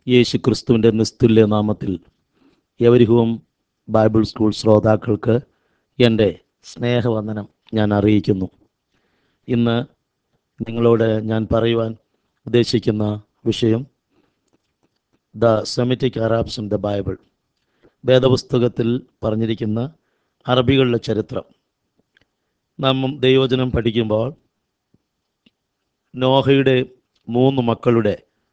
യേശു ക്രിസ്തുവിൻ്റെ നിസ്തുല്യ നാമത്തിൽ എവരിഹവും Bible school ശ്രോതാക്കൾക്ക് എൻ്റെ സ്നേഹവന്ദനം ഞാൻ അറിയിക്കുന്നു ഇന്ന് നിങ്ങളോട് ഞാൻ പറയുവാൻ ഉദ്ദേശിക്കുന്ന വിഷയം the semitic Arabs in the Bible വേദപുസ്തകത്തിൽ പറഞ്ഞിരിക്കുന്ന അറബികളുടെ ചരിത്രം നാം ദൈവചനം പഠിക്കുമ്പോൾ നോഹയുടെ മൂന്ന് മക്കളുടെ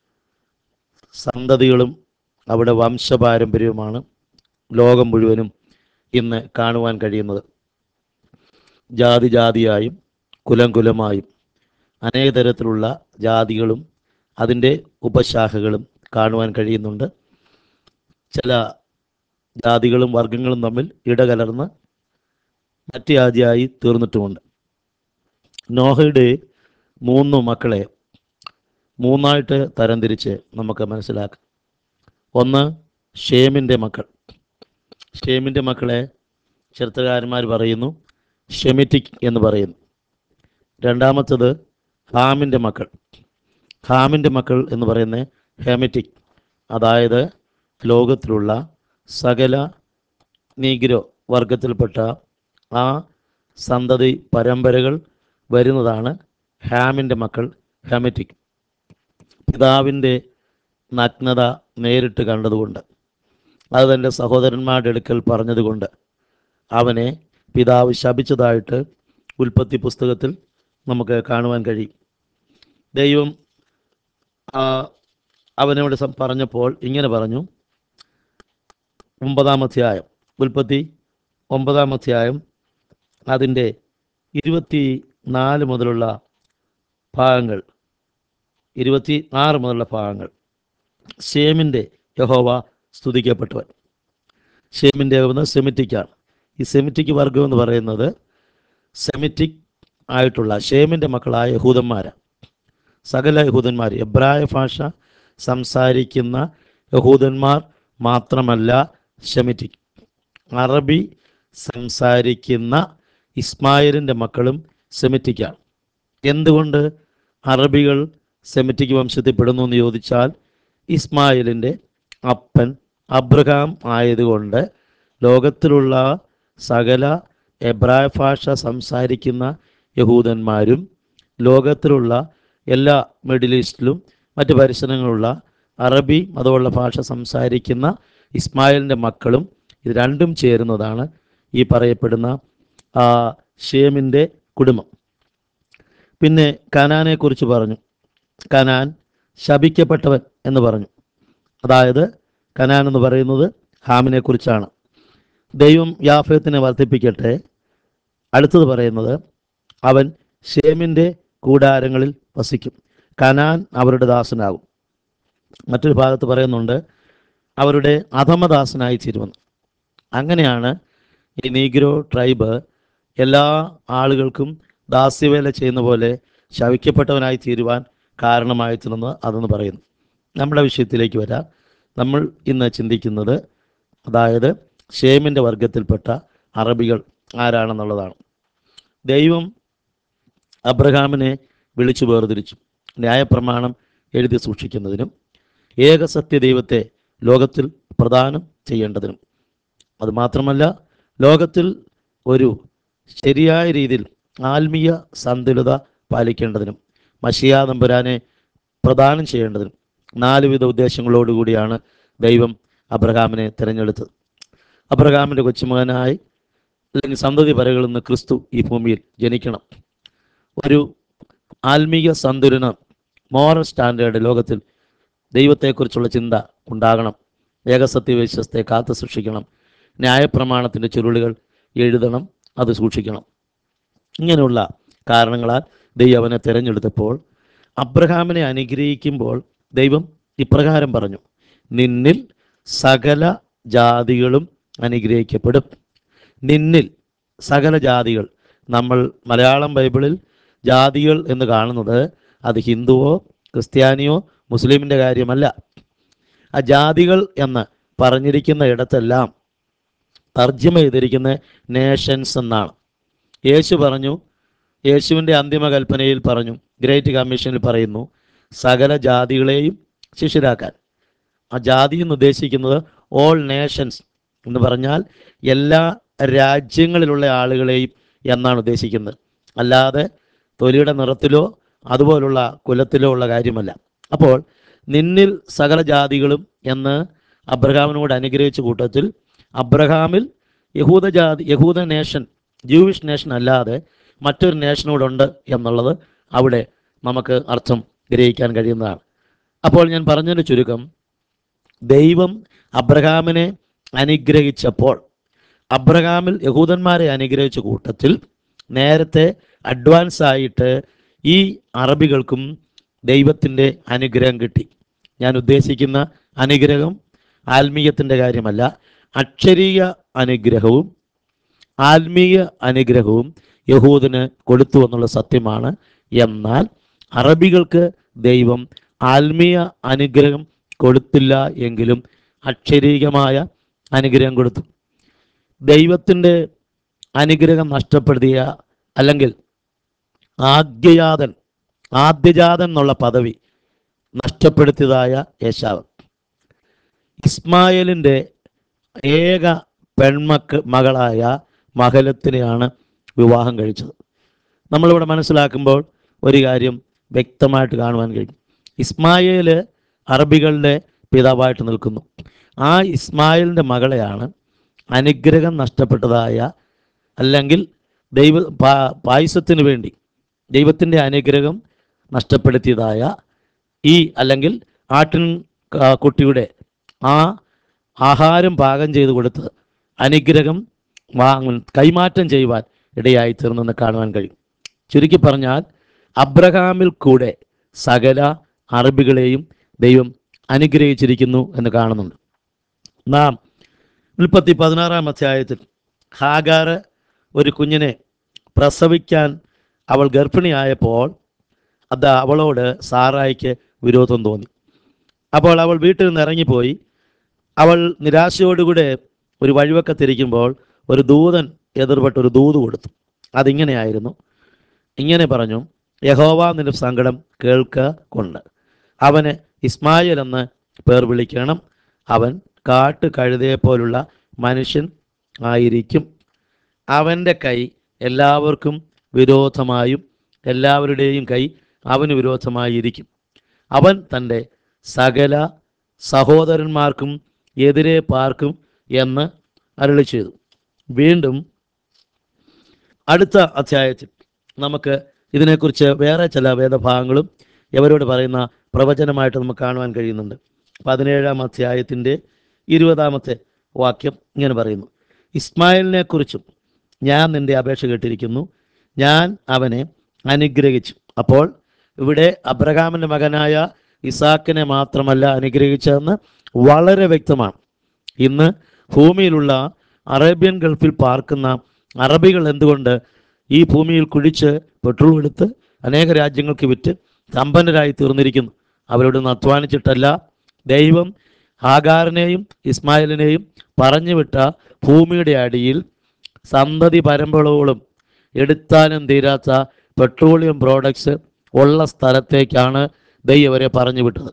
സന്തതികളും അവിടെ വംശപാരമ്പര്യവുമാണ് ലോകം മുഴുവനും ഇന്ന് കാണുവാൻ കഴിയുന്നത് ജാതി ജാതിയായും കുലം കുലമായും അനേക തരത്തിലുള്ള ജാതികളും അതിൻ്റെ ഉപശാഖകളും കാണുവാൻ കഴിയുന്നുണ്ട് ചില ജാതികളും വർഗങ്ങളും തമ്മിൽ ഇടകലർന്ന് മറ്റ് ജാതിയായി തീർന്നിട്ടുമുണ്ട് നോഹയുടെ മൂന്ന് മക്കളെ മൂന്നായിട്ട് തരംതിരിച്ച് നമുക്ക് മനസ്സിലാക്കാം ഒന്ന് ഷേമിൻ്റെ മക്കൾ ഷേമിൻ്റെ മക്കളെ ചരിത്രകാരന്മാർ പറയുന്നു ഷെമിറ്റിക് എന്ന് പറയുന്നു രണ്ടാമത്തത് ഹാമിൻ്റെ മക്കൾ ഹാമിൻ്റെ മക്കൾ എന്ന് പറയുന്നത് ഹെമിറ്റിക് അതായത് ലോകത്തിലുള്ള സകല നീഗ്രോ വർഗത്തിൽപ്പെട്ട ആ സന്തതി പരമ്പരകൾ വരുന്നതാണ് ഹാമിൻ്റെ മക്കൾ ഹെമിറ്റിക് പിതാവിൻ്റെ നഗ്നത നേരിട്ട് കണ്ടതുകൊണ്ട് അത് തൻ്റെ സഹോദരന്മാരുടെ അടുക്കൽ പറഞ്ഞതുകൊണ്ട് അവനെ പിതാവ് ശപിച്ചതായിട്ട് ഉൽപ്പത്തി പുസ്തകത്തിൽ നമുക്ക് കാണുവാൻ കഴിയും ദൈവം ആ, അവനോട് സം- പറഞ്ഞപ്പോൾ ഇങ്ങനെ പറഞ്ഞു ഒമ്പതാം അധ്യായം ഉൽപ്പത്തി ഒമ്പതാം അധ്യായം അതിൻ്റെ ഇരുപത്തി നാല് മുതലുള്ള ഭാഗങ്ങൾ ഇരുപത്തി ആറ് മുതലുള്ള ഭാഗങ്ങൾ ഷേമിൻ്റെ യഹോവ സ്തുതിക്കപ്പെട്ടവൻ ഷേമിൻ്റെ ആകുന്നത് സെമിറ്റിക്കാണ് ഈ സെമിറ്റിക് വർഗം എന്ന് പറയുന്നത് സെമിറ്റിക് ആയിട്ടുള്ള ഷേമിൻ്റെ മക്കളായ യഹൂദന്മാരാണ് സകല യഹൂദന്മാർ എബ്രായ ഭാഷ സംസാരിക്കുന്ന യഹൂദന്മാർ മാത്രമല്ല സെമിറ്റിക് അറബി സംസാരിക്കുന്ന ഇസ്മായിലിൻ്റെ മക്കളും സെമിറ്റിക്കാണ് എന്തുകൊണ്ട് അറബികൾ സെമിറ്റിക് വംശത്തിൽ പെടുന്നു എന്ന് ചോദിച്ചാൽ ഇസ്മായിലിൻ്റെ അപ്പൻ അബ്രഹാം ആയതുകൊണ്ട് ലോകത്തിലുള്ള സകല എബ്രായ ഭാഷ സംസാരിക്കുന്ന യഹൂദന്മാരും ലോകത്തിലുള്ള എല്ലാ മിഡിൽ ഈസ്റ്റിലും മറ്റ് പരിസരങ്ങളുള്ള അറബി മതമുള്ള ഭാഷ സംസാരിക്കുന്ന ഇസ്മായിലിൻ്റെ മക്കളും ഇത് രണ്ടും ചേരുന്നതാണ് ഈ പറയപ്പെടുന്ന ആ ഷേമിൻ്റെ കുടുംബം പിന്നെ കനാനെ കുറിച്ച് പറഞ്ഞു കനാൻ ശപിക്കപ്പെട്ടവൻ എന്ന് പറഞ്ഞു അതായത് കനാൻ എന്ന് പറയുന്നത് ഹാമിനെ കുറിച്ചാണ് ദൈവം യാഫത്തിനെ വർദ്ധിപ്പിക്കട്ടെ അടുത്തത് പറയുന്നത് അവൻ ഷേമിൻ്റെ കൂടാരങ്ങളിൽ വസിക്കും കനാൻ അവരുടെ ദാസനാകും മറ്റൊരു ഭാഗത്ത് പറയുന്നുണ്ട് അവരുടെ അധമദാസനായി തീരുമെന്ന് അങ്ങനെയാണ് ഈ നീഗ്രോ ട്രൈബ് എല്ലാ ആളുകൾക്കും ദാസ്യവേല ചെയ്യുന്ന പോലെ ശവിക്കപ്പെട്ടവനായി തീരുവാൻ കാരണമായി തീർന്നത് അതെന്ന് പറയുന്നു നമ്മുടെ വിഷയത്തിലേക്ക് വരാം നമ്മൾ ഇന്ന് ചിന്തിക്കുന്നത് അതായത് ഷേമിൻ്റെ വർഗത്തിൽപ്പെട്ട അറബികൾ ആരാണെന്നുള്ളതാണ് ദൈവം അബ്രഹാമിനെ വിളിച്ചു വേർതിരിച്ചു ന്യായപ്രമാണം എഴുതി സൂക്ഷിക്കുന്നതിനും ഏകസത്യ ദൈവത്തെ ലോകത്തിൽ പ്രദാനം ചെയ്യേണ്ടതിനും അതുമാത്രമല്ല ലോകത്തിൽ ഒരു ശരിയായ രീതിയിൽ ആത്മീയ സന്തുലിത പാലിക്കേണ്ടതിനും മഷിയാ തമ്പുരാനെ പ്രദാനം ചെയ്യേണ്ടതിനും നാലുവിധ ഉദ്ദേശങ്ങളോടുകൂടിയാണ് ദൈവം അബ്രഹാമിനെ തിരഞ്ഞെടുത്തത് അബ്രഹാമിൻ്റെ കൊച്ചുമകനായി അല്ലെങ്കിൽ സന്തതി പരകളിൽ നിന്ന് ക്രിസ്തു ഈ ഭൂമിയിൽ ജനിക്കണം ഒരു ആത്മീയ സന്തുലനം മോറൽ സ്റ്റാൻഡേർഡ് ലോകത്തിൽ ദൈവത്തെക്കുറിച്ചുള്ള ചിന്ത ഉണ്ടാകണം ഏകസത്യ വിശ്വസത്തെ കാത്തു സൂക്ഷിക്കണം ന്യായപ്രമാണത്തിൻ്റെ ചുരുളുകൾ എഴുതണം അത് സൂക്ഷിക്കണം ഇങ്ങനെയുള്ള കാരണങ്ങളാൽ ദൈവം അവനെ തിരഞ്ഞെടുത്തപ്പോൾ അബ്രഹാമിനെ അനുഗ്രഹിക്കുമ്പോൾ ദൈവം ഇപ്രകാരം പറഞ്ഞു നിന്നിൽ സകല ജാതികളും അനുഗ്രഹിക്കപ്പെടും നിന്നിൽ സകല ജാതികൾ നമ്മൾ മലയാളം ബൈബിളിൽ ജാതികൾ എന്ന് കാണുന്നത് അത് ഹിന്ദുവോ ക്രിസ്ത്യാനിയോ മുസ്ലിമിൻ്റെ കാര്യമല്ല ആ ജാതികൾ എന്ന് പറഞ്ഞിരിക്കുന്ന ഇടത്തെല്ലാം തർജ്ജമ ചെയ്തിരിക്കുന്ന നേഷൻസ് എന്നാണ് യേശു പറഞ്ഞു യേശുവിൻ്റെ അന്തിമ കൽപ്പനയിൽ പറഞ്ഞു ഗ്രേറ്റ് കമ്മീഷനിൽ പറയുന്നു സകല ജാതികളെയും ശിഷ്യരാക്കാൻ ആ ജാതി എന്ന് ഉദ്ദേശിക്കുന്നത് ഓൾ നേഷൻസ് എന്ന് പറഞ്ഞാൽ എല്ലാ രാജ്യങ്ങളിലുള്ള ആളുകളെയും എന്നാണ് ഉദ്ദേശിക്കുന്നത് അല്ലാതെ തൊലിയുടെ നിറത്തിലോ അതുപോലുള്ള കുലത്തിലോ ഉള്ള കാര്യമല്ല അപ്പോൾ നിന്നിൽ സകല ജാതികളും എന്ന് അബ്രഹാമിനോട് അനുഗ്രഹിച്ച കൂട്ടത്തിൽ അബ്രഹാമിൽ യഹൂദ ജാതി യഹൂദ നേഷൻ ജൂവിഷ് നേഷൻ അല്ലാതെ മറ്റൊരു നേഷനോടുണ്ട് എന്നുള്ളത് അവിടെ നമുക്ക് അർത്ഥം ഗ്രഹിക്കാൻ കഴിയുന്നതാണ് അപ്പോൾ ഞാൻ പറഞ്ഞതിൻ്റെ ചുരുക്കം ദൈവം അബ്രഹാമിനെ അനുഗ്രഹിച്ചപ്പോൾ അബ്രഹാമിൽ യഹൂദന്മാരെ അനുഗ്രഹിച്ച കൂട്ടത്തിൽ നേരത്തെ അഡ്വാൻസ് ആയിട്ട് ഈ അറബികൾക്കും ദൈവത്തിൻ്റെ അനുഗ്രഹം കിട്ടി ഞാൻ ഉദ്ദേശിക്കുന്ന അനുഗ്രഹം ആത്മീയത്തിൻ്റെ കാര്യമല്ല അക്ഷരീയ അനുഗ്രഹവും ആത്മീയ അനുഗ്രഹവും യഹൂദന് കൊടുത്തു എന്നുള്ള സത്യമാണ് എന്നാൽ അറബികൾക്ക് ദൈവം ആത്മീയ അനുഗ്രഹം കൊടുത്തില്ല എങ്കിലും അക്ഷരീകമായ അനുഗ്രഹം കൊടുത്തു ദൈവത്തിൻ്റെ അനുഗ്രഹം നഷ്ടപ്പെടുത്തിയ അല്ലെങ്കിൽ ആദ്യജാതൻ ആദ്യജാതൻ എന്നുള്ള പദവി നഷ്ടപ്പെടുത്തിയതായ യേശാവ് ഇസ്മായേലിൻ്റെ ഏക പെൺമക്ക മകളായ മഹലത്തിനെയാണ് വിവാഹം കഴിച്ചത് നമ്മളിവിടെ മനസ്സിലാക്കുമ്പോൾ ഒരു കാര്യം വ്യക്തമായിട്ട് കാണുവാൻ കഴിയും ഇസ്മായേൽ അറബികളുടെ പിതാവായിട്ട് നിൽക്കുന്നു ആ ഇസ്മായിലിൻ്റെ മകളെയാണ് അനുഗ്രഹം നഷ്ടപ്പെട്ടതായ അല്ലെങ്കിൽ ദൈവ പാ- പായസത്തിന് വേണ്ടി ദൈവത്തിൻ്റെ അനുഗ്രഹം നഷ്ടപ്പെടുത്തിയതായ ഈ അല്ലെങ്കിൽ ആട്ടിൻ ആ, കുട്ടിയുടെ ആ ആഹാരം പാകം ചെയ്ത് കൊടുത്ത് അനുഗ്രഹം വാങ്ങും കൈമാറ്റം ചെയ്യുവാൻ ഇടയായി തീർന്നെന്ന് കാണുവാൻ കഴിയും ചുരുക്കി പറഞ്ഞാൽ അബ്രഹാമിൽ കൂടെ സകല അറബികളെയും ദൈവം അനുഗ്രഹിച്ചിരിക്കുന്നു എന്ന് കാണുന്നുണ്ട് നാം ഉൽപ്പത്തി പതിനാറാം അധ്യായത്തിൽ ഹാഗാറ് ഒരു കുഞ്ഞിനെ പ്രസവിക്കാൻ അവൾ ഗർഭിണിയായപ്പോൾ അത് അവളോട് സാറായിക്ക് വിരോധം തോന്നി അപ്പോൾ അവൾ വീട്ടിൽ നിന്ന് ഇറങ്ങിപ്പോയി അവൾ നിരാശയോടുകൂടെ ഒരു വഴിവക്കത്തിരിക്കുമ്പോൾ ഒരു ദൂതൻ എതിർപ്പെട്ട് ഒരു ദൂത് കൊടുത്തു അതിങ്ങനെയായിരുന്നു ഇങ്ങനെ പറഞ്ഞു യഹോവ നിന്റെ സങ്കടം കേൾക്ക കൊണ്ട് അവന് ഇസ്മായിൽ എന്ന് പേർ വിളിക്കണം അവൻ കാട്ട് കഴുതയെ പോലുള്ള മനുഷ്യൻ ആയിരിക്കും അവൻ്റെ കൈ എല്ലാവർക്കും വിരോധമായും എല്ലാവരുടെയും കൈ അവന് വിരോധമായിരിക്കും അവൻ തൻ്റെ സകല സഹോദരന്മാർക്കും എതിരെ പാർക്കും എന്ന് അരുളി ചെയ്തു വീണ്ടും അടുത്ത അധ്യായത്തിൽ നമുക്ക് ഇതിനെക്കുറിച്ച് വേറെ ചില വേദഭാഗങ്ങളും ഇവരോട് പറയുന്ന പ്രവചനമായിട്ട് നമുക്ക് കാണുവാൻ കഴിയുന്നുണ്ട് പതിനേഴാം അധ്യായത്തിൻ്റെ ഇരുപതാമത്തെ വാക്യം ഇങ്ങനെ പറയുന്നു ഇസ്മായിലിനെ കുറിച്ചും ഞാൻ നിന്റെ അപേക്ഷ കേട്ടിരിക്കുന്നു ഞാൻ അവനെ അനുഗ്രഹിച്ചു അപ്പോൾ ഇവിടെ അബ്രഹാമിൻ്റെ മകനായ ഇസാക്കിനെ മാത്രമല്ല അനുഗ്രഹിച്ചതെന്ന് വളരെ വ്യക്തമാണ് ഇന്ന് ഭൂമിയിലുള്ള അറേബ്യൻ ഗൾഫിൽ പാർക്കുന്ന അറബികൾ എന്തുകൊണ്ട് ഈ ഭൂമിയിൽ കുഴിച്ച് പെട്രോൾ എടുത്ത് അനേക രാജ്യങ്ങൾക്ക് വിറ്റ് സമ്പന്നരായി തീർന്നിരിക്കുന്നു അവരോട് അധ്വാനിച്ചിട്ടല്ല ദൈവം ഹാഗാറിനെയും ഇസ്മായിലിനെയും പറഞ്ഞുവിട്ട ഭൂമിയുടെ അടിയിൽ സന്തതി പരമ്പളോളം എടുത്താലും തീരാത്ത പെട്രോളിയം പ്രോഡക്ട്സ് ഉള്ള സ്ഥലത്തേക്കാണ് ദൈവം അവരെ പറഞ്ഞു വിട്ടത്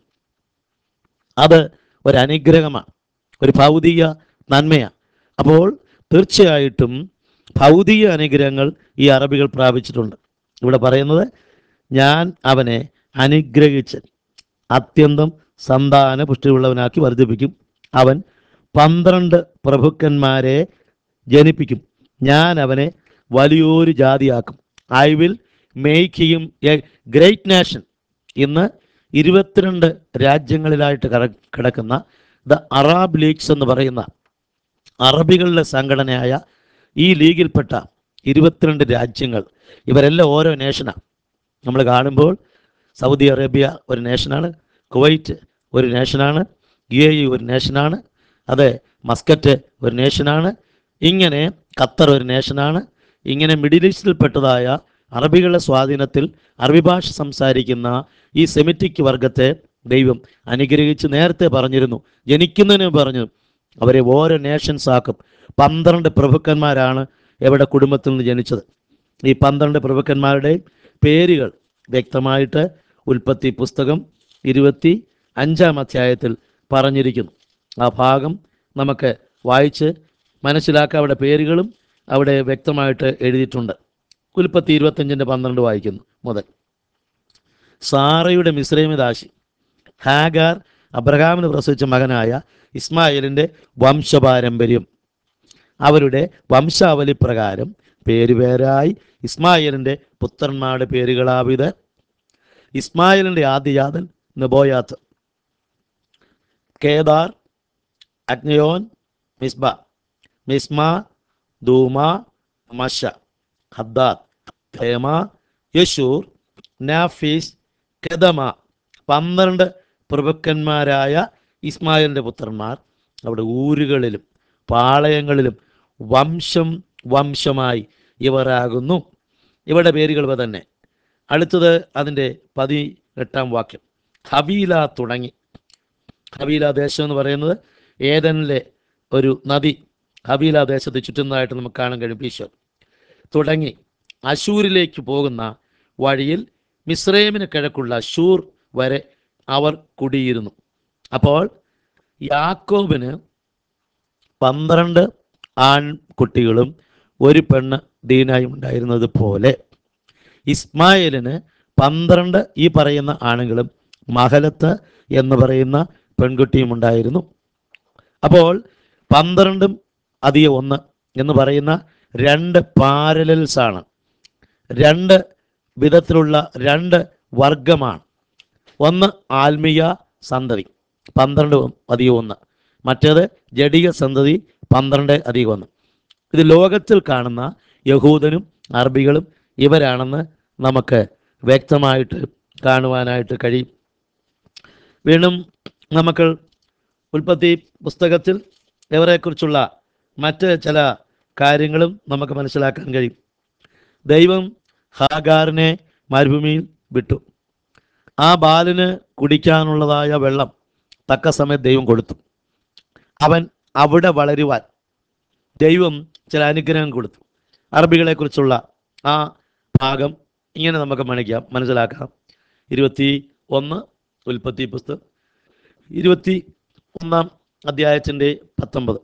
അത് ഒരു അനുഗ്രഹമാണ് ഒരു ഭൗതിക നന്മയാണ് അപ്പോൾ തീർച്ചയായിട്ടും ഭൗതിക അനുഗ്രഹങ്ങൾ ഈ അറബികൾ പ്രാപിച്ചിട്ടുണ്ട് ഇവിടെ പറയുന്നത് ഞാൻ അവനെ അനുഗ്രഹിച്ച് അത്യന്തം സന്താന പുഷ്ടിയുള്ളവനാക്കി വർദ്ധിപ്പിക്കും അവൻ പന്ത്രണ്ട് പ്രഭുക്കന്മാരെ ജനിപ്പിക്കും ഞാൻ അവനെ വലിയൊരു ജാതിയാക്കും I will make him a great nation ഇന്ന് ഇരുപത്തിരണ്ട് രാജ്യങ്ങളിലായിട്ട് കട- കിടക്കുന്ന ദ അറാബ് ലീഗ്സ് എന്ന് പറയുന്ന അറബികളുടെ സംഘടനയായ ഈ ലീഗിൽപ്പെട്ട ഇരുപത്തിരണ്ട് രാജ്യങ്ങൾ ഇവരെല്ലാം ഓരോ നേഷനാണ് നമ്മൾ കാണുമ്പോൾ സൗദി അറേബ്യ ഒരു നേഷനാണ് കുവൈറ്റ് ഒരു നേഷനാണ് യു എ ഇ ഒരു നേഷനാണ് അതെ മസ്കറ്റ് ഒരു നേഷനാണ് ഇങ്ങനെ ഖത്തർ ഒരു നേഷനാണ് ഇങ്ങനെ മിഡിൽ ഈസ്റ്റിൽപ്പെട്ടതായ അറബികളുടെ സ്വാധീനത്തിൽ അറബി ഭാഷ സംസാരിക്കുന്ന ഈ സെമിറ്റിക് വർഗത്തെ ദൈവം അനുഗ്രഹിച്ച് നേരത്തെ പറഞ്ഞിരുന്നു ജനിക്കുന്നതിന് പറഞ്ഞു അവരെ ഓരോ നേഷൻസ് ആക്കും പന്ത്രണ്ട് പ്രഭുക്കന്മാരാണ് എവിടെ കുടുംബത്തിൽ നിന്ന് ജനിച്ചത് ഈ പന്ത്രണ്ട് പ്രഭുക്കന്മാരുടെ പേരുകൾ വ്യക്തമായിട്ട് ഉൽപ്പത്തി പുസ്തകം ഇരുപത്തി അഞ്ചാം അധ്യായത്തിൽ പറഞ്ഞിരിക്കുന്നു ആ ഭാഗം നമുക്ക് വായിച്ച് മനസ്സിലാക്കുക അവിടെ പേരുകളും അവിടെ വ്യക്തമായിട്ട് എഴുതിയിട്ടുണ്ട് ഉൽപ്പത്തി ഇരുപത്തഞ്ചിൻ്റെ പന്ത്രണ്ട് വായിക്കുന്നു മുതൽ സാറയുടെ മിശ്രമിദാശി ഹാഗാർ അബ്രഹാമിന് പ്രസവിച്ച മകനായ ഇസ്മായിലിൻ്റെ വംശപാരമ്പര്യം അവരുടെ വംശാവലി പ്രകാരം പേരുപേരായി ഇസ്മായിലിൻ്റെ പുത്രന്മാരുടെ പേരുകളാവിത് ഇസ്മായിലിൻ്റെ ആദ്യജാതൻ നെബോയാത്ത് കേദാർ അഗ്നയോൻ മിസ്ബ മിസ്മ ദൂമ മഷ ഹദ്ദാദ് ഹേമ യശൂർ നാഫീസ് കെദമ പന്ത്രണ്ട് പ്രഭുക്കന്മാരായ ഇസ്മായിലിൻ്റെ പുത്രന്മാർ അവിടെ ഊരുകളിലും പാളയങ്ങളിലും വംശം വംശമായി ഇവരാകുന്നു ഇവരുടെ പേരുകൾ ഇവ തന്നെ അടുത്തത് അതിൻ്റെ പതിനെട്ടാം വാക്യം ഹബീല തുടങ്ങി ഹബീല ദേശം എന്ന് പറയുന്നത് ഏതനിലെ ഒരു നദി ഹബീല ദേശത്ത് ചുറ്റുന്നതായിട്ട് നമുക്ക് കാണാൻ കഴിയും ഈശോ തുടങ്ങി അശൂരിലേക്ക് പോകുന്ന വഴിയിൽ മിസ്രൈമിന് കിഴക്കുള്ള അശൂർ വരെ അവർ കുടിയിരുന്നു അപ്പോൾ യാക്കോബിന് പന്ത്രണ്ട് ആൺകുട്ടികളും ഒരു പെണ്ണ് ദീനായും ഉണ്ടായിരുന്നത് പോലെ ഇസ്മായിലിന് പന്ത്രണ്ട് ഈ പറയുന്ന ആണുങ്ങളും മഹലത്ത് എന്ന് പറയുന്ന പെൺകുട്ടിയും ഉണ്ടായിരുന്നു അപ്പോൾ പന്ത്രണ്ടും അധികം ഒന്ന് എന്ന് പറയുന്ന രണ്ട് പാരലൽസ് ആണ് രണ്ട് വിധത്തിലുള്ള രണ്ട് വർഗമാണ് ഒന്ന് ആത്മീയ സന്തതി പന്ത്രണ്ട് അധികം ഒന്ന് മറ്റേത് ജഡിക സന്തതി പന്ത്രണ്ട് അധികം ഒന്ന് ഇത് ലോകത്തിൽ കാണുന്ന യഹൂദനും അറബികളും ഇവരാണെന്ന് നമുക്ക് വ്യക്തമായിട്ട് കാണുവാനായിട്ട് കഴിയും വീണ്ടും നമുക്ക് ഉൽപ്പത്തി പുസ്തകത്തിൽ ഇവരെക്കുറിച്ചുള്ള മറ്റ് ചില കാര്യങ്ങളും നമുക്ക് മനസ്സിലാക്കാൻ കഴിയും ദൈവം ഹാഗാറിനെ മരുഭൂമിയിൽ വിട്ടു ആ ബാലിന് കുടിക്കാനുള്ളതായ വെള്ളം തക്ക സമയത്ത് ദൈവം കൊടുത്തു അവൻ അവിടെ വളരുവാൻ ദൈവം ചില അനുഗ്രഹം കൊടുത്തു അറബികളെക്കുറിച്ചുള്ള ആ ഭാഗം ഇങ്ങനെ നമുക്ക് മണിക്കാം മനസ്സിലാക്കാം ഇരുപത്തി ഒന്ന് ഉൽപ്പത്തി പുസ്തകം ഇരുപത്തി ഒന്നാം അധ്യായത്തിൻ്റെ പത്തൊമ്പത്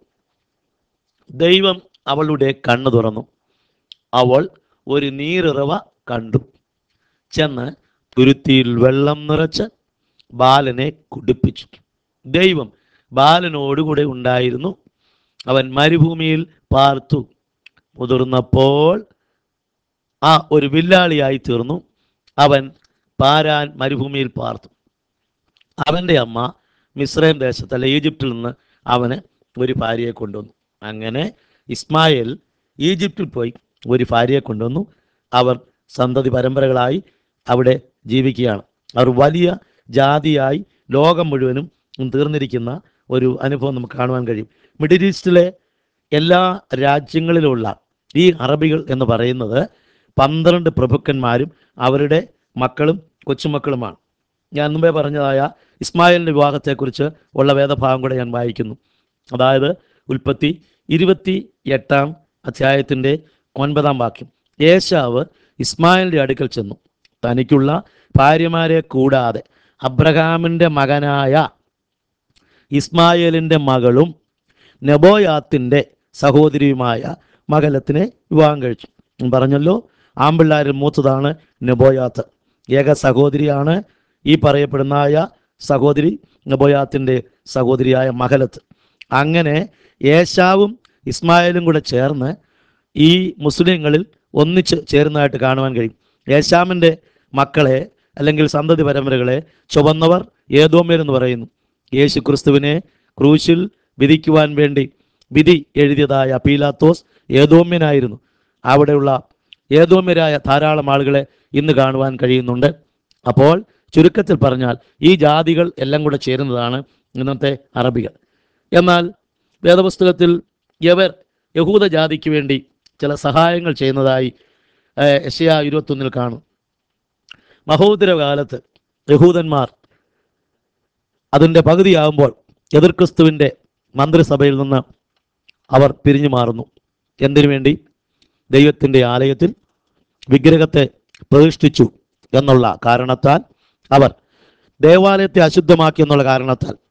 ദൈവം അവളുടെ കണ്ണു തുറന്നു അവൾ ഒരു നീറിറവ കണ്ടു ചെന്ന് തുരുത്തിയിൽ വെള്ളം നിറച്ച് ബാലനെ കുടിപ്പിച്ചു ദൈവം ബാലനോടുകൂടെ ഉണ്ടായിരുന്നു അവൻ മരുഭൂമിയിൽ പാർത്തു മുതിർന്നപ്പോൾ ആ ഒരു വില്ലാളിയായി തീർന്നു അവൻ പാരാൻ മരുഭൂമിയിൽ പാർത്തു അവൻ്റെ അമ്മ മിസ്രൈം ദേശത്ത് അല്ലെ ഈജിപ്തിൽ നിന്ന് അവന് ഒരു ഭാര്യയെ കൊണ്ടുവന്നു അങ്ങനെ ഇസ്മായേൽ ഈജിപ്തിൽ പോയി ഒരു ഭാര്യയെ കൊണ്ടുവന്നു അവർ സന്തതി പരമ്പരകളായി അവിടെ ജീവിക്കുകയാണ് അവർ വലിയ ജാതിയായി ലോകം മുഴുവനും തീർന്നിരിക്കുന്ന ഒരു അനുഭവം നമുക്ക് കാണുവാൻ കഴിയും മിഡിൽ ഈസ്റ്റിലെ എല്ലാ രാജ്യങ്ങളിലുള്ള ഈ അറബികൾ എന്ന് പറയുന്നത് പന്ത്രണ്ട് പ്രഭുക്കന്മാരും അവരുടെ മക്കളും കൊച്ചുമക്കളുമാണ് ഞാൻ മുമ്പേ പറഞ്ഞതായ ഇസ്മായിലിൻ്റെ വിവാഹത്തെക്കുറിച്ച് ഉള്ള വേദഭാഗം കൂടെ ഞാൻ വായിക്കുന്നു അതായത് ഉൽപ്പത്തി ഇരുപത്തി എട്ടാം അധ്യായത്തിൻ്റെ ഒൻപതാം വാക്യം ഏശാവ് ഇസ്മായിലിൻ്റെ അടുക്കൽ ചെന്നു തനിക്കുള്ള ഭാര്യമാരെ കൂടാതെ അബ്രഹാമിൻ്റെ മകനായ ഇസ്മായേലിൻ്റെ മകളും നെബോയാത്തിൻ്റെ സഹോദരിയുമായ മകലത്തിനെ വിവാഹം കഴിച്ചു ഞാൻ പറഞ്ഞല്ലോ ആമ്പിള്ളാരിൽ മൂത്തതാണ് നെബോയാത്ത് ഏക സഹോദരിയാണ് ഈ പറയപ്പെടുന്നതായ സഹോദരി നെബോയാത്തിൻ്റെ സഹോദരിയായ മഹലത്ത് അങ്ങനെ ഏശാവും ഇസ്മായേലും കൂടെ ചേർന്ന് ഈ മുസ്ലിങ്ങളിൽ ഒന്നിച്ച് ചേരുന്നതായിട്ട് കാണുവാൻ കഴിയും ഏശാമിൻ്റെ മക്കളെ അല്ലെങ്കിൽ സന്തതി പരമ്പരകളെ ചുവന്നവർ ഏതോമ്യർ എന്ന് പറയുന്നു യേശു ക്രിസ്തുവിനെ ക്രൂശിൽ വിധിക്കുവാൻ വേണ്ടി വിധി എഴുതിയതായ പീലാത്തോസ് ഏതോമ്യനായിരുന്നു അവിടെയുള്ള ഏതോമ്യരായ ധാരാളം ആളുകളെ ഇന്ന് കാണുവാൻ കഴിയുന്നുണ്ട് അപ്പോൾ ചുരുക്കത്തിൽ പറഞ്ഞാൽ ഈ ജാതികൾ എല്ലാം കൂടെ ചേരുന്നതാണ് ഇന്നത്തെ അറബികൾ എന്നാൽ വേദപുസ്തകത്തിൽ ഇവർ യഹൂദ ജാതിക്ക് വേണ്ടി ചില സഹായങ്ങൾ ചെയ്യുന്നതായി യശയ ഇരുപത്തൊന്നിൽ കാണും മഹോദര കാലത്ത് യഹൂദന്മാർ അതിൻ്റെ പകുതിയാകുമ്പോൾ എതിർ ക്രിസ്തുവിൻ്റെ മന്ത്രിസഭയിൽ നിന്ന് അവർ പിരിഞ്ഞു മാറുന്നു എന്തിനു വേണ്ടി ദൈവത്തിൻ്റെ ആലയത്തിൽ വിഗ്രഹത്തെ പ്രതിഷ്ഠിച്ചു എന്നുള്ള കാരണത്താൽ അവർ ദേവാലയത്തെ അശുദ്ധമാക്കി എന്നുള്ള കാരണത്താൽ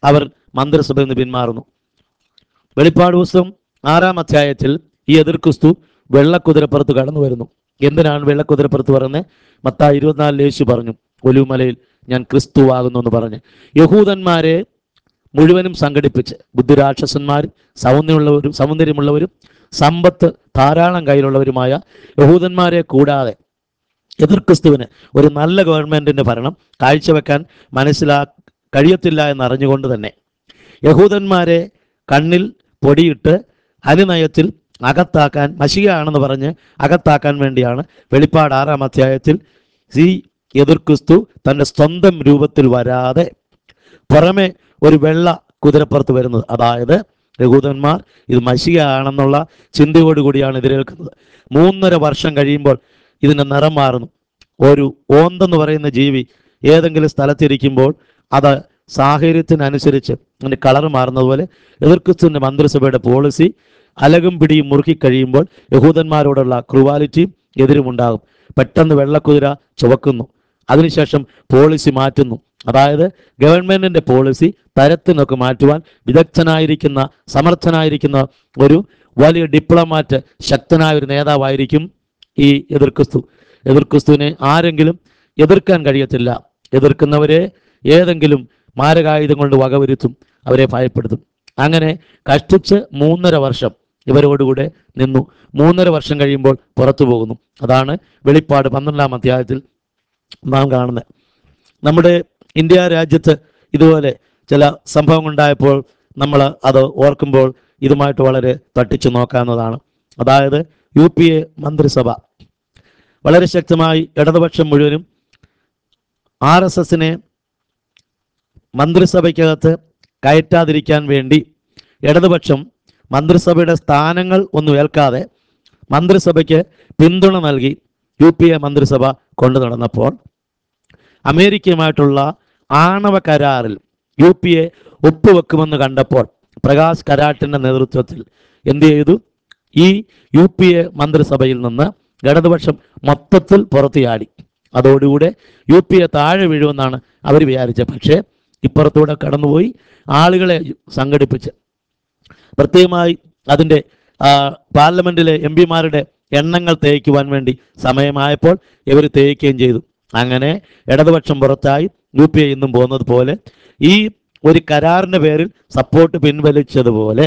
അവർ മന്ത്രിസഭയിൽ നിന്ന് പിന്മാറുന്നു വെളിപ്പാട് പുസ്തകം ആറാം അധ്യായത്തിൽ ഈ എതിർ ക്രിസ്തു വെള്ളക്കുതിരപ്പുറത്ത് കടന്നു വരുന്നു എന്തിനാണ് വെള്ളക്കുതിരപ്പുറത്ത് പറയുന്നത് മത്തായി ഇരുപത്തിനാലിൽ യേശു പറഞ്ഞു ഒലുമലയിൽ ഞാൻ ക്രിസ്തുവാകുന്നു എന്ന് പറഞ്ഞ് യഹൂദന്മാരെ മുഴുവനും സംഘടിപ്പിച്ച് ബുദ്ധിരാക്ഷസന്മാരും സൗന്ദര്യമുള്ളവരും സൗന്ദര്യമുള്ളവരും സമ്പത്ത് ധാരാളം കയ്യിലുള്ളവരുമായ യഹൂദന്മാരെ കൂടാതെ എതിർ ക്രിസ്തുവിന് ഒരു നല്ല ഗവൺമെന്റിന്റെ ഭരണം കാഴ്ചവെക്കാൻ മനസ്സിലാ കഴിയത്തില്ല എന്നറിഞ്ഞുകൊണ്ട് തന്നെ യഹൂദന്മാരെ കണ്ണിൽ പൊടിയിട്ട് അനുനയത്തിൽ അകത്താക്കാൻ മഷികയാണെന്ന് പറഞ്ഞ് അകത്താക്കാൻ വേണ്ടിയാണ് വെളിപ്പാട് ആറാം അധ്യായത്തിൽ ഈ എതിർ ക്രിസ്തു തൻ്റെ സ്വന്തം രൂപത്തിൽ വരാതെ പുറമെ ഒരു വെള്ള കുതിരപ്പുറത്ത് വരുന്നത് അതായത് യഹൂദന്മാർ ഇത് മഷികയാണെന്നുള്ള ചിന്തയോടുകൂടിയാണ് എതിരേൽക്കുന്നത് മൂന്നര വർഷം കഴിയുമ്പോൾ ഇതിൻ്റെ നിറം മാറുന്നു ഒരു ഓന്തെന്ന് പറയുന്ന ജീവി ഏതെങ്കിലും സ്ഥലത്തിരിക്കുമ്പോൾ അത് സാഹചര്യത്തിനനുസരിച്ച് അതിൻ്റെ കളർ മാറുന്നത് പോലെ എതിർക്രിസ്തുവിൻ്റെ മന്ത്രിസഭയുടെ പോളിസി അലകും പിടിയും മുറുക്കി കഴിയുമ്പോൾ യഹൂദന്മാരോടുള്ള ക്രുവാലിറ്റിയും എതിരുമുണ്ടാകും പെട്ടെന്ന് വെള്ളക്കുതിര ചുവക്കുന്നു അതിനുശേഷം പോളിസി മാറ്റുന്നു അതായത് ഗവൺമെന്റിന്റെ പോളിസി തരത്തിനൊക്കെ മാറ്റുവാൻ വിദഗ്ധനായിരിക്കുന്ന സമർത്ഥനായിരിക്കുന്ന ഒരു വലിയ ഡിപ്ലോമാറ്റ് ശക്തനായ ഒരു നേതാവായിരിക്കും ഈ എതിർക്രിസ്തു എതിർക്രിസ്തുവിനെ ആരെങ്കിലും എതിർക്കാൻ കഴിയത്തില്ല എതിർക്കുന്നവരെ ഏതെങ്കിലും മാരകായുധം കൊണ്ട് വകവരുത്തും അവരെ ഭയപ്പെടുത്തും അങ്ങനെ കഷ്ടിച്ച് മൂന്നര വർഷം ഇവരോടുകൂടെ നിന്നു മൂന്നര വർഷം കഴിയുമ്പോൾ പുറത്തു പോകുന്നു അതാണ് വെളിപ്പാട് പന്ത്രണ്ടാം അധ്യായത്തിൽ നാം കാണുന്നത് നമ്മുടെ ഇന്ത്യ രാജ്യത്ത് ഇതുപോലെ ചില സംഭവം ഉണ്ടായപ്പോൾ നമ്മൾ അത് ഓർക്കുമ്പോൾ ഇതുമായിട്ട് വളരെ തട്ടിച്ചു നോക്കാവുന്നതാണ് അതായത് യു പി എ മന്ത്രിസഭ വളരെ ശക്തമായി ഇടതുപക്ഷം മുഴുവനും ആർ എസ് എസിനെ മന്ത്രിസഭയ്ക്കകത്ത് കയറ്റാതിരിക്കാൻ വേണ്ടി ഇടതുപക്ഷം മന്ത്രിസഭയുടെ സ്ഥാനങ്ങൾ ഒന്നും ഏൽക്കാതെ മന്ത്രിസഭയ്ക്ക് പിന്തുണ നൽകി യു പി എ മന്ത്രിസഭ കൊണ്ടു നടന്നപ്പോൾ അമേരിക്കയുമായിട്ടുള്ള ആണവ കരാറിൽ യു പി എ ഒപ്പുവെക്കുമെന്ന് കണ്ടപ്പോൾ പ്രകാശ് കരാട്ടിന്റെ നേതൃത്വത്തിൽ എന്ത് ചെയ്തു ഈ യു പി എ മന്ത്രിസഭയിൽ നിന്ന് ഇടതുപക്ഷം മൊത്തത്തിൽ പുറത്തുചാടി അതോടുകൂടെ യു പി എ താഴെ വീഴുമെന്നാണ് അവർ വിചാരിച്ചത് പക്ഷേ ഇപ്പുറത്തൂടെ കടന്നുപോയി ആളുകളെ സംഘടിപ്പിച്ച് പ്രത്യേകമായി അതിൻ്റെ ആ, പാർലമെന്റിലെ എം പിമാരുടെ എണ്ണങ്ങൾ തേക്കുവാൻ വേണ്ടി സമയമായപ്പോൾ ഇവർ തേക്കുകയും ചെയ്തു അങ്ങനെ ഇടതുപക്ഷം പുറത്തായി യു പി എ ഇന്നും പോകുന്നത് പോലെ ഈ ഒരു കരാറിന്റെ പേരിൽ സപ്പോർട്ട് പിൻവലിച്ചതുപോലെ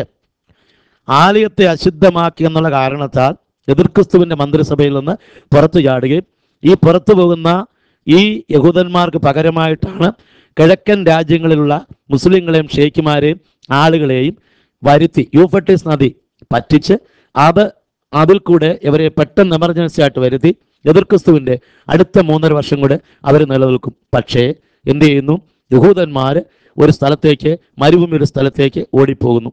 ആലയത്തെ അശുദ്ധമാക്കി എന്നുള്ള കാരണത്താൽ എതിർക്രിസ്തുവിന്റെ മന്ത്രിസഭയിൽ നിന്ന് പുറത്തു ചാടുകയും ഈ പുറത്തു പോകുന്ന ഈ യഹൂദന്മാർക്ക് പകരമായിട്ടാണ് കിഴക്കൻ രാജ്യങ്ങളിലുള്ള മുസ്ലിങ്ങളെയും ഷെയ്ഖുമാരെയും ആളുകളെയും വരുത്തി യൂഫട്ടീസ് നദി പറ്റിച്ച് അത് അതിൽ കൂടെ ഇവരെ പെട്ടെന്ന് എമർജൻസി ആയിട്ട് വരുത്തി എതിർക്രിസ്തുവിന്റെ അടുത്ത മൂന്നര വർഷം കൂടെ അവർ നിലനിൽക്കും പക്ഷേ എന്ത് ചെയ്യുന്നു യഹൂദന്മാർ ഒരു സ്ഥലത്തേക്ക് മരുഭൂമി ഒരു സ്ഥലത്തേക്ക് ഓടിപ്പോകുന്നു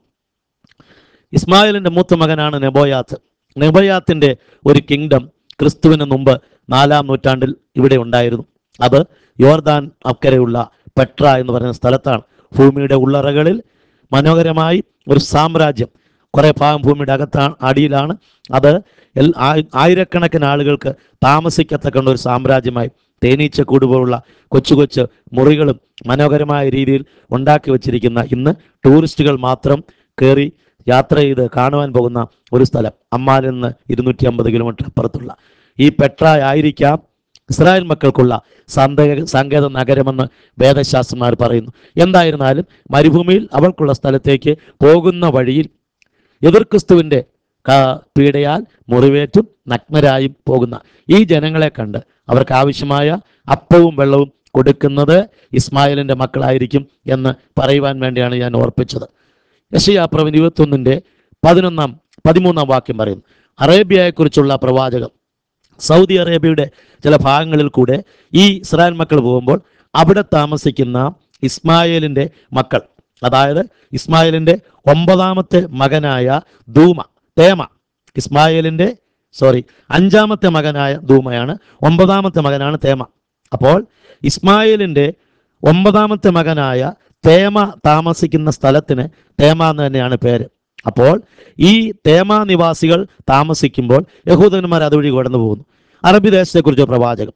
ഇസ്മായിലിന്റെ മൂത്ത മകനാണ് നെബോയാത്ത് നെബോയാത്തിന്റെ ഒരു കിങ്ഡം ക്രിസ്തുവിന് മുമ്പ് നാലാം നൂറ്റാണ്ടിൽ ഇവിടെ ഉണ്ടായിരുന്നു അത് യോർദാൻ അക്കരെയുള്ള പെട്ര എന്ന് പറയുന്ന സ്ഥലത്താണ് ഭൂമിയുടെ ഉള്ളറകളിൽ മനോഹരമായി ഒരു സാമ്രാജ്യം കുറെ ഭാഗം ഭൂമിയുടെ അകത്താണ് അടിയിലാണ് അത് എൽ- ആയി- ആയിരക്കണക്കിന് ആളുകൾക്ക് താമസിക്കത്തക്ക ഒരു സാമ്രാജ്യമായി തേനീച്ച കൂടുപോലുള്ള കൊച്ചു കൊച്ചു മുറികളും മനോഹരമായ രീതിയിൽ ഉണ്ടാക്കി വച്ചിരിക്കുന്ന ഇന്ന് ടൂറിസ്റ്റുകൾ മാത്രം കയറി യാത്ര ചെയ്ത് കാണുവാൻ പോകുന്ന ഒരു സ്ഥലം അമ്മാനിൽ നിന്ന് ഇരുന്നൂറ്റി അമ്പത് കിലോമീറ്റർ അപ്പുറത്തുള്ള ഈ പെട്ര ആയിരിക്കാം ഇസ്രായേൽ മക്കൾക്കുള്ള സന്ദേഹ സങ്കേത നഗരമെന്ന് വേദശാസ്ത്രന്മാർ പറയുന്നു എന്തായിരുന്നാലും മരുഭൂമിയിൽ അവൾക്കുള്ള സ്ഥലത്തേക്ക് പോകുന്ന വഴിയിൽ എതിർക്രിസ്തുവിന്റെ ക- പീഡയാൽ മുറിവേറ്റും നഗ്നരായും പോകുന്ന ഈ ജനങ്ങളെ കണ്ട് അവർക്ക് ആവശ്യമായ അപ്പവും വെള്ളവും കൊടുക്കുന്നത് ഇസ്മായിലിന്റെ മക്കളായിരിക്കും എന്ന് പറയുവാൻ വേണ്ടിയാണ് ഞാൻ ഓർപ്പിച്ചത് യശയാപ്രവൻ ഇരുപത്തൊന്നിന്റെ പതിനൊന്നാം പതിമൂന്നാം വാക്യം പറയുന്നു അറേബ്യയെക്കുറിച്ചുള്ള പ്രവാചകം സൗദി അറേബ്യയുടെ ചില ഭാഗങ്ങളിൽ കൂടെ ഈ ഇസ്രായേൽ മക്കൾ പോകുമ്പോൾ അവിടെ താമസിക്കുന്ന ഇസ്മായേലിന്റെ മക്കൾ അതായത് ഇസ്മായേലിന്റെ ഒമ്പതാമത്തെ മകനായ ധൂമ തേമ ഇസ്മായേലിന്റെ സോറി അഞ്ചാമത്തെ മകനായ ധൂമയാണ് ഒമ്പതാമത്തെ മകനാണ് തേമ അപ്പോൾ ഇസ്മായേലിന്റെ ഒമ്പതാമത്തെ മകനായ തേമ താമസിക്കുന്ന സ്ഥലത്തിന് തേമ എന്ന് തന്നെയാണ് പേര് അപ്പോൾ ഈ തേമ നിവാസികൾ താമസിക്കുമ്പോൾ യഹൂദന്മാർ അതുവഴി കടന്നു പോകുന്നു അറബി ദേശത്തെക്കുറിച്ച് പ്രവാചകം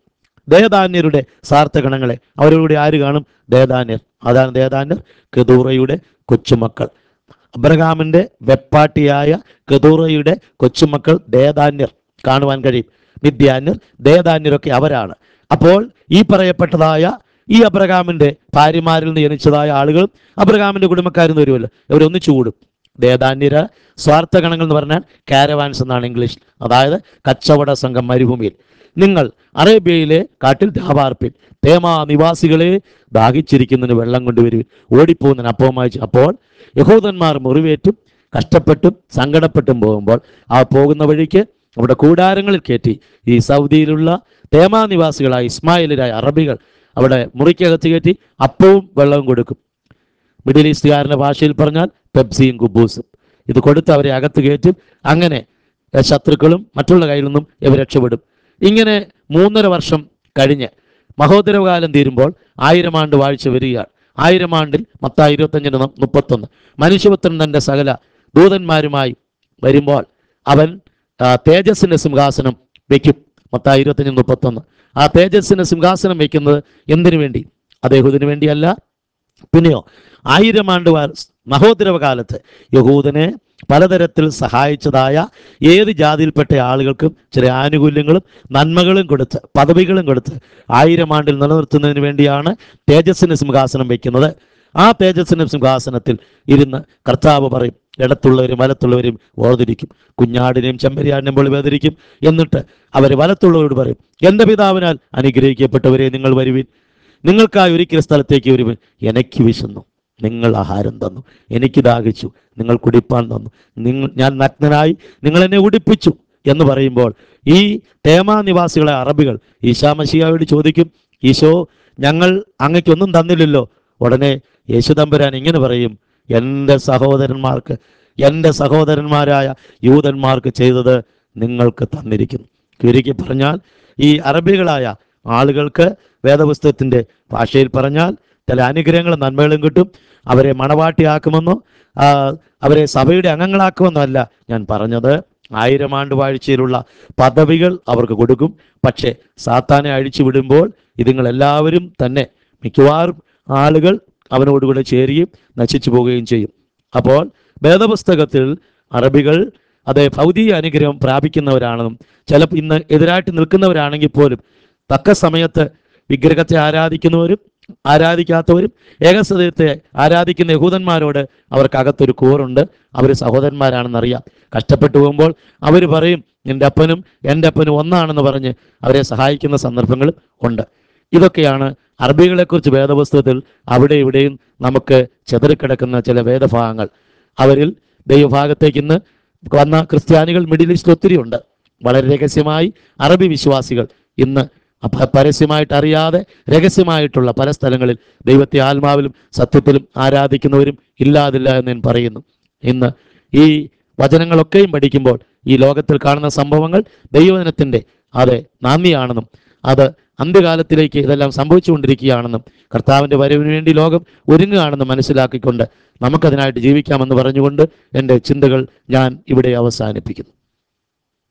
ദേദാന്യരുടെ സാർത്ഥഗണങ്ങളെ അവരോട് ആര് കാണും ദേദാന്യർ അതാണ് ദേദാന്യർ കെതൂറയുടെ കൊച്ചുമക്കൾ അബ്രഹാമിന്റെ വെപ്പാട്ടിയായ കെതൂറയുടെ കൊച്ചുമക്കൾ ദേദാന്യർ കാണുവാൻ കഴിയും മിഥ്യാന്യർ ദേദാന്യരൊക്കെ അവരാണ് അപ്പോൾ ഈ പറയപ്പെട്ടതായ ഈ അബ്രഹാമിന്റെ ഭാര്യമാരിൽ നിന്ന് ജനിച്ചതായ ആളുകളും അബ്രഹാമിന്റെ കുടുംബക്കാരിൽ നിന്ന് വരുമല്ലോ ഇവരൊന്നിച്ചു കൂടും ദേദാന്യര സ്വാർത്ഥ ഗണങ്ങൾ എന്ന് പറഞ്ഞാൽ കാരവാൻസ് എന്നാണ് ഇംഗ്ലീഷ് അതായത് കച്ചവട സംഘം മരുഭൂമിയിൽ നിങ്ങൾ അറേബ്യയിലെ കാട്ടിൽ രാപാർപ്പിൻ തേമാ നിവാസികളെ ദാഹിച്ചിരിക്കുന്നതിന് വെള്ളം കൊണ്ടുവരുവിൻ ഓടിപ്പോകുന്നതിന് അപ്പവും വായിച്ചു അപ്പോൾ യഹൂദന്മാർ മുറിവേറ്റും കഷ്ടപ്പെട്ടും സങ്കടപ്പെട്ടും പോകുമ്പോൾ ആ പോകുന്ന വഴിക്ക് അവിടെ കൂടാരങ്ങളിൽ കയറ്റി ഈ സൗദിയിലുള്ള തേമാ നിവാസികളായ ഇസ്മായിലരായ അറബികൾ അവിടെ മുറിക്കകത്ത് കയറ്റി അപ്പവും വെള്ളവും കൊടുക്കും മിഡിൽ ഈസ്റ്റുകാരൻ്റെ ഭാഷയിൽ പറഞ്ഞാൽ പെപ്സിയും കുബൂസും ഇത് കൊടുത്ത് അവരെ അകത്ത് കയറ്റും അങ്ങനെ എഹ്, ശത്രുക്കളും മറ്റുള്ള കയ്യിൽ നിന്നും ഇവർ രക്ഷപ്പെടും ഇങ്ങനെ മൂന്നര വർഷം കഴിഞ്ഞ് മഹോദരകാലം തീരുമ്പോൾ ആയിരം ആണ്ട് വാഴ്ച വരികയാണ് ആയിരം ആണ്ടിൽ മത്തായി ഇരുപത്തഞ്ചിന് ന- മുപ്പത്തൊന്ന് മനുഷ്യപുത്രൻ തൻ്റെ സകല ദൂതന്മാരുമായി വരുമ്പോൾ അവൻ ആ, തേജസ്സിന്റെ സിംഹാസനം വെക്കും മത്തായി ഇരുപത്തഞ്ച് മുപ്പത്തൊന്ന് ആ തേജസ്സിന്റെ സിംഹാസനം വെക്കുന്നത് എന്തിനു വേണ്ടി അദ്ദേഹത്തിന് വേണ്ടിയല്ല പിന്നെയോ ആയിരം ആണ്ട് വാ- മഹോദരവ കാലത്ത് യഹൂദനെ പലതരത്തിൽ സഹായിച്ചതായ ഏത് ജാതിയിൽപ്പെട്ട ആളുകൾക്കും ചില ആനുകൂല്യങ്ങളും നന്മകളും കൊടുത്ത് പദവികളും കൊടുത്ത് ആയിരം ആണ്ടിൽ നിലനിർത്തുന്നതിന് വേണ്ടിയാണ് തേജസ്സിന് സിംഹാസനം വയ്ക്കുന്നത് ആ തേജസ്സിന് സിംഹാസനത്തിൽ ഇരുന്ന് കർത്താവ് പറയും ഇടത്തുള്ളവരും വലത്തുള്ളവരും ഓർതിരിക്കും കുഞ്ഞാടിനെയും ചെമ്പരിയാടിനെയും പോലെ വേദരിക്കും എന്നിട്ട് അവർ വലത്തുള്ളവരോട് പറയും എൻ്റെ പിതാവിനാൽ അനുഗ്രഹിക്കപ്പെട്ടവരെ നിങ്ങൾ വരുവിൻ നിങ്ങൾക്കായി ഒരിക്കൽ സ്ഥലത്തേക്ക് വരുവിൻ എനിക്ക് വിശന്നു നിങ്ങൾ ആഹാരം തന്നു എനിക്ക് ദാഹിച്ചു നിങ്ങൾ കുടിപ്പാൻ തന്നു നിങ്ങൾ ഞാൻ നഗ്നനായി നിങ്ങൾ എന്നെ ഉടിപ്പിച്ചു എന്ന് പറയുമ്പോൾ ഈ തേമാ നിവാസികളെ അറബികൾ ഈശാമശിയായോട് ചോദിക്കും ഈശോ ഞങ്ങൾ അങ്ങയ്ക്കൊന്നും തന്നില്ലല്ലോ ഉടനെ യേശുദമ്പുരാൻ ഇങ്ങനെ പറയും എൻ്റെ സഹോദരന്മാർക്ക് എൻ്റെ സഹോദരന്മാരായ യൂതന്മാർക്ക് ചെയ്തത് നിങ്ങൾക്ക് തന്നിരിക്കുന്നു ചുരുക്കി പറഞ്ഞാൽ ഈ അറബികളായ ആളുകൾക്ക് വേദപുസ്തകത്തിൻ്റെ ഭാഷയിൽ പറഞ്ഞാൽ ചില അനുഗ്രഹങ്ങളും നന്മകളും കിട്ടും അവരെ മണവാട്ടിയാക്കുമെന്നോ ആ, അവരെ സഭയുടെ അംഗങ്ങളാക്കുമെന്നോ അല്ല ഞാൻ പറഞ്ഞത് ആയിരം ആണ്ട് വാഴ്ചയിലുള്ള പദവികൾ അവർക്ക് കൊടുക്കും പക്ഷേ സാത്താനെ അഴിച്ചു വിടുമ്പോൾ ഇതുങ്ങൾ എല്ലാവരും തന്നെ മിക്കവാറും ആളുകൾ അവനോടുകൂടെ ചേരുകയും നശിച്ചു പോവുകയും ചെയ്യും അപ്പോൾ വേദപുസ്തകത്തിൽ അറബികൾ അത് ഭൗതിക അനുഗ്രഹം പ്രാപിക്കുന്നവരാണെന്നും ചിലപ്പോൾ ഇന്ന് എതിരായിട്ട് നിൽക്കുന്നവരാണെങ്കിൽ പോലും തക്ക സമയത്ത് വിഗ്രഹത്തെ ആരാധിക്കുന്നവരും ആരാധിക്കാത്തവരും ഏകസദയത്തെ ആരാധിക്കുന്ന യഹൂദന്മാരോട് അവർക്കകത്തൊരു കൂറുണ്ട് അവർ സഹോദരന്മാരാണെന്നറിയാം കഷ്ടപ്പെട്ടു പോകുമ്പോൾ അവർ പറയും എൻ്റെ അപ്പനും എൻ്റെ അപ്പനും ഒന്നാണെന്ന് പറഞ്ഞ് അവരെ സഹായിക്കുന്ന സന്ദർഭങ്ങളും ഉണ്ട് ഇതൊക്കെയാണ് അറബികളെക്കുറിച്ച് വേദപുസ്തകത്തിൽ അവിടെ ഇവിടെയും നമുക്ക് ചെതറിക്കിടക്കുന്ന ചില വേദഭാഗങ്ങൾ അവരിൽ ദൈവഭാഗത്തേക്ക് ഇന്ന് വന്ന ക്രിസ്ത്യാനികൾ മിഡിൽ ഈസ്റ്റിൽ ഒത്തിരി ഉണ്ട് വളരെ രഹസ്യമായി അറബി വിശ്വാസികൾ ഇന്ന് അപ്പ- പരസ്യമായിട്ട് അറിയാതെ രഹസ്യമായിട്ടുള്ള പല സ്ഥലങ്ങളിൽ ദൈവത്തെ ആത്മാവിലും സത്യത്തിലും ആരാധിക്കുന്നവരും ഇല്ലാതില്ല എന്ന് ഞാൻ പറയുന്നു ഇന്ന് ഈ വചനങ്ങളൊക്കെയും പഠിക്കുമ്പോൾ ഈ ലോകത്തിൽ കാണുന്ന സംഭവങ്ങൾ ദൈവജനത്തിൻ്റെ അതെ നാന്ദിയാണെന്നും അത് അന്ത്യകാലത്തിലേക്ക് ഇതെല്ലാം സംഭവിച്ചുകൊണ്ടിരിക്കുകയാണെന്നും കർത്താവിൻ്റെ വരവിന് വേണ്ടി ലോകം ഒരുങ്ങുകയാണെന്ന് മനസ്സിലാക്കിക്കൊണ്ട് നമുക്കതിനായിട്ട് ജീവിക്കാമെന്ന് പറഞ്ഞുകൊണ്ട് എൻ്റെ ചിന്തകൾ ഞാൻ ഇവിടെ അവസാനിപ്പിക്കുന്നു